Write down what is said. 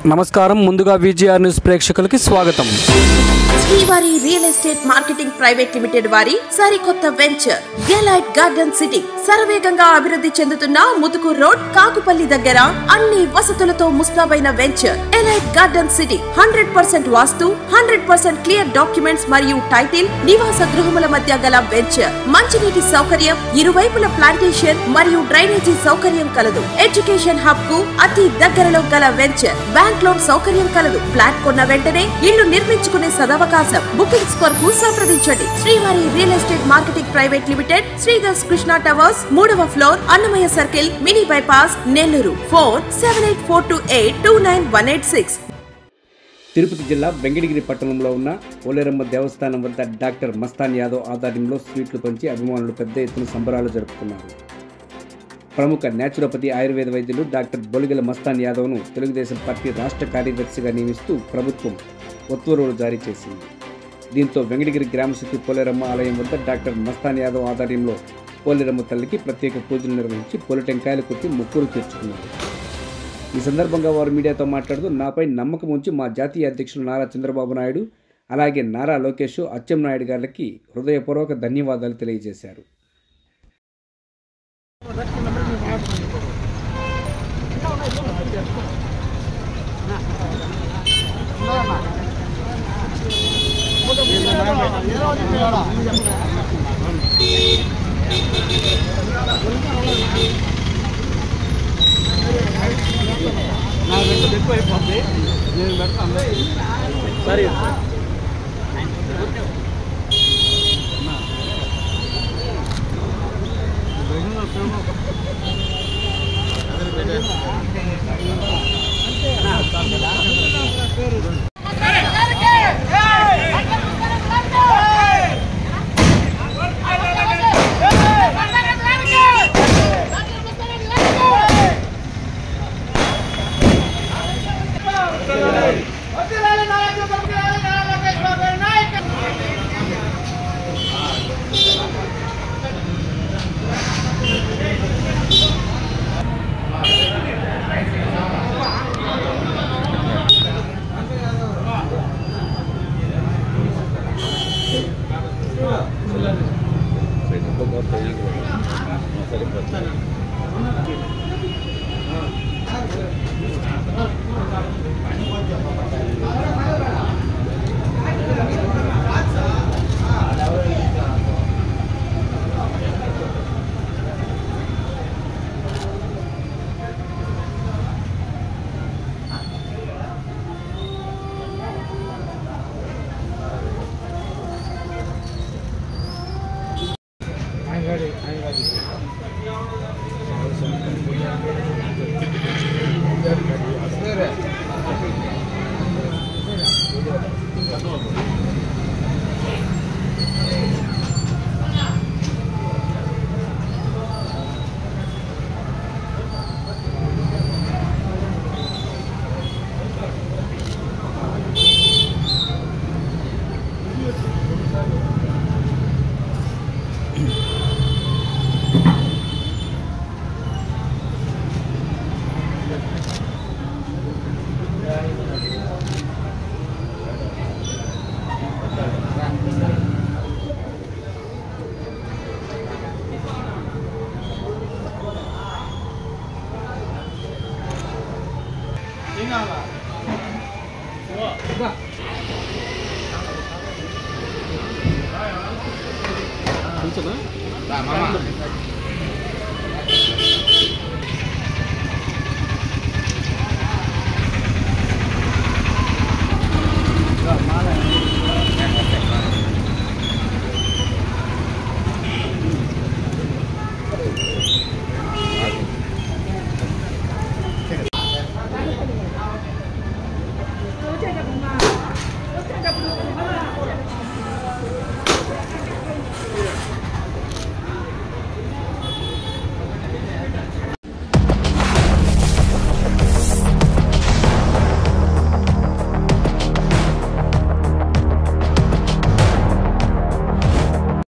నమస్కారం ముందుగా VGR news ప్రేక్షకులకి స్వాగతం Srivari real estate marketing private limited వారి సరికొత్త వెంచర్ గెలైట్ గార్డెన్ సిటీ శరవేగంగా అభివృద్ధి చెందుతున్న ముతుకూర్ రోడ్ కాకుపల్లి దగ్గర అన్ని వసతులతో ముస్తాబైన venture elite garden city hundred percent vastu hundred percent clear documents మరియు టైటిల్ నివాస గృహముల మధ్య గల వెంచర్ మంచినీటి సౌకర్యం ఇరువైపుల ప్లాంటేషన్ మరియు డ్రైనేజీ సౌకర్యం కలదు ఎడ్యుకేషన్ హబ్ కు అతి దగ్గరలో గల వెంచర్ బ్యాంక్ లోన్ సౌకర్యం కలదు ఫ్లాట్ కొన్న వెంటనే ఇల్లు నిర్మించుకునే సదవకాశం బుకింగ్స్ కొరకు సంప్రదించండి Srivari real estate marketing private limited Sridhar's Krishna towers మూడవ floor Annamayya circle mini bypass Nellore phone seven eight four two eight two nine one eight six Tirupati జిల్లా వెంకటగిరి పట్టణంలో ఉన్న పోలేరమ్మ దేవస్థానం వద్ద డాక్టర్ మస్తాన్ యాదవ్ ఆధ్వర్యంలో స్వీట్లు పంచి అభిమానులు పెద్ద ఎత్తున సంబరాలు జరుపుకున్నారు ప్రముఖ న్యాచురోపతి ఆయుర్వేద వైద్యులు డాక్టర్ బొలిగల మస్తాన్ యాదవ్ను తెలుగుదేశం పార్టీ రాష్ట్ర కార్యదర్శిగా నియమిస్తూ ప్రభుత్వం ఉత్తర్వులు జారీ చేసింది దీంతో వెంకటగిరి గ్రామశక్తి పోలేరమ్మ ఆలయం వద్ద డాక్టర్ మస్తాన్ యాదవ్ ఆధ్వర్యంలో పోలేరమ్మ తల్లికి ప్రత్యేక పూజలు నిర్వహించి పొలి టెంకాయలు కొట్టి మొక్కులు తీర్చుకున్నారు ఈ సందర్భంగా వారు మీడియాతో మాట్లాడుతూ నాపై నమ్మకం ఉంచి మా జాతీయ అధ్యక్షులు నారా చంద్రబాబు నాయుడు అలాగే నారా లోకేష్ అచ్చెన్నాయుడు గారికి హృదయపూర్వక ధన్యవాదాలు తెలియజేశారు